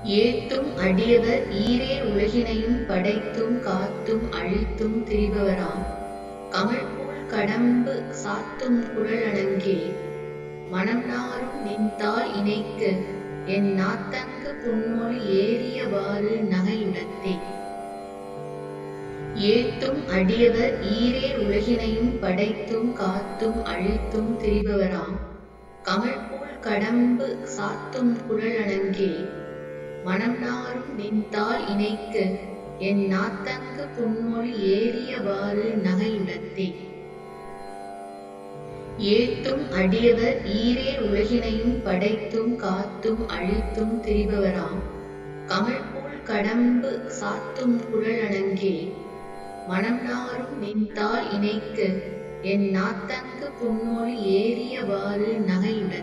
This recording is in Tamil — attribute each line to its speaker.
Speaker 1: ஏத்தும் அடியவர் ஈரேழ் உலகினையும் படைத்தும் காத்தும் அழித்தும் திரிபவராம் கமழ்போல் கடம்பு சாத்தும் குழலணங்கே மனம் நாரும் நின்தாள் இணைக்க என் நாத்தங்கு புன்மொழி ஏறியவாறு நகையுடத்தே ஏத்தும் அடியவர் ஈரேழ் உலகினையும் படைத்தும் காத்தும் அழித்தும் திரிபவராம் கமழ்போல் கடம்பு சாத்தும் குழலணங்கே மனம் நாரும் நின்தாள் இணைக்க என் நாத்தங்கு புன்மொழி ஏறியவாறு நகையுடத்தே ஏத்தும் அடியவர் ஈரேழ் உலகினையும் படைத்தும் காத்தும் அழித்தும் திரிபவராம் கமழ்போல் கடம்பு சாத்தும் குழலணங்கே மனம் நாரும் நின்தாள் இணைக்க என் நாத்தங்கு புன்மொழி ஏறியவாறு நகையுடத்தே